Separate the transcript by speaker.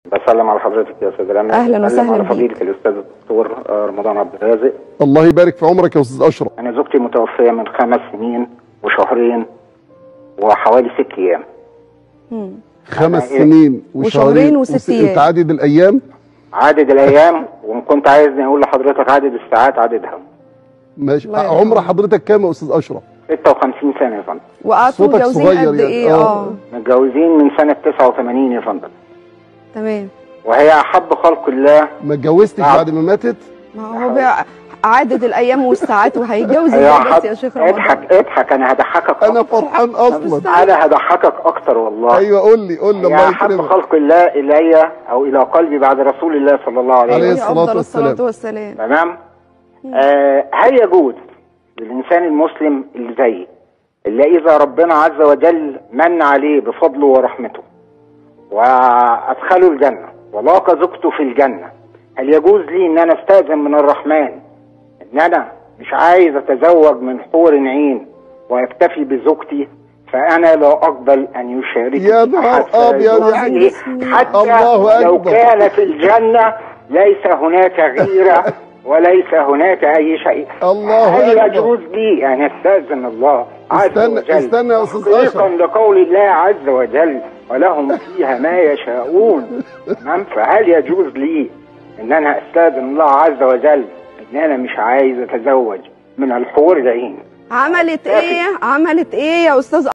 Speaker 1: بسلم على حضرتك يا استاذ رامي
Speaker 2: أهلاً
Speaker 1: بسلم
Speaker 2: وسهلاً
Speaker 1: على
Speaker 2: بيك.
Speaker 1: فضيله الاستاذ الدكتور آه، رمضان عبد الرازق
Speaker 3: الله يبارك في عمرك يا استاذ اشرف
Speaker 1: انا زوجتي متوفيه من خمس سنين وشهرين وحوالي ست ايام
Speaker 3: خمس
Speaker 1: إيه؟
Speaker 3: سنين
Speaker 2: وشهرين وست أيام.
Speaker 3: انت عدد الايام
Speaker 1: عدد الايام وان كنت عايزني اقول لحضرتك عدد الساعات عددها
Speaker 3: ماشي
Speaker 2: الله يرحمه.
Speaker 3: عمر حضرتك كام يا استاذ اشرف
Speaker 1: 56 سنه يا فندم
Speaker 2: وقعدتوا
Speaker 3: صوتك
Speaker 2: متجوزين
Speaker 3: صغير
Speaker 2: قد
Speaker 3: يعني.
Speaker 2: ايه
Speaker 3: آه.
Speaker 2: اه
Speaker 1: متجوزين من سنه 89 يا فندم
Speaker 2: تمام
Speaker 1: وهي احب خلق الله
Speaker 3: ما اتجوزتش
Speaker 1: نعم.
Speaker 3: بعد ما ماتت
Speaker 2: ما هو بقى عدد الايام والساعات وهيتجوز
Speaker 1: هي
Speaker 2: ازاي بس
Speaker 1: حب
Speaker 2: يا شيخ رمضان
Speaker 1: اضحك اضحك انا هضحكك
Speaker 3: انا
Speaker 1: أكتر.
Speaker 3: فرحان اصلا
Speaker 1: انا هضحكك اكتر والله
Speaker 3: ايوه قول لي قول لي
Speaker 1: هي
Speaker 3: الله
Speaker 1: احب
Speaker 3: يكرمك
Speaker 1: خلق الله الي او الى قلبي بعد رسول الله صلى الله عليه
Speaker 3: عليه
Speaker 1: وسلم
Speaker 3: الصلاة
Speaker 2: افضل
Speaker 3: والسلام.
Speaker 2: الصلاه والسلام
Speaker 1: تمام آه هل يجوز للإنسان المسلم اللي زيي اللي إذا ربنا عز وجل من عليه بفضله ورحمته وأدخله الجنة ولاقى زوجته في الجنة هل يجوز لي إن أنا أستأذن من الرحمن إن أنا مش عايز أتزوج من حور عين ويكتفي بزوجتي فأنا لا أقبل أن يشاركني
Speaker 3: يا نهار
Speaker 1: أحد في
Speaker 3: أبيض،
Speaker 1: هذه
Speaker 3: يعني
Speaker 1: حتى
Speaker 3: الله
Speaker 1: لو
Speaker 3: أكبر.
Speaker 1: كان في الجنة ليس هناك غيرة وليس هناك أي شيء
Speaker 3: الله
Speaker 1: هل
Speaker 3: أكبر.
Speaker 1: يجوز لي أن أستأذن الله عز
Speaker 3: استنى-
Speaker 1: وجل
Speaker 3: استنى يا أستاذ
Speaker 1: تحقيقا
Speaker 3: أشرف.
Speaker 1: لقول الله عز وجل ولهم فيها ما يشاءون تمام فهل يجوز لي أن أنا أستأذن الله عز وجل أن أنا مش عايز أتزوج من الحور العين
Speaker 2: عملت ايه عملت ايه يا استاذ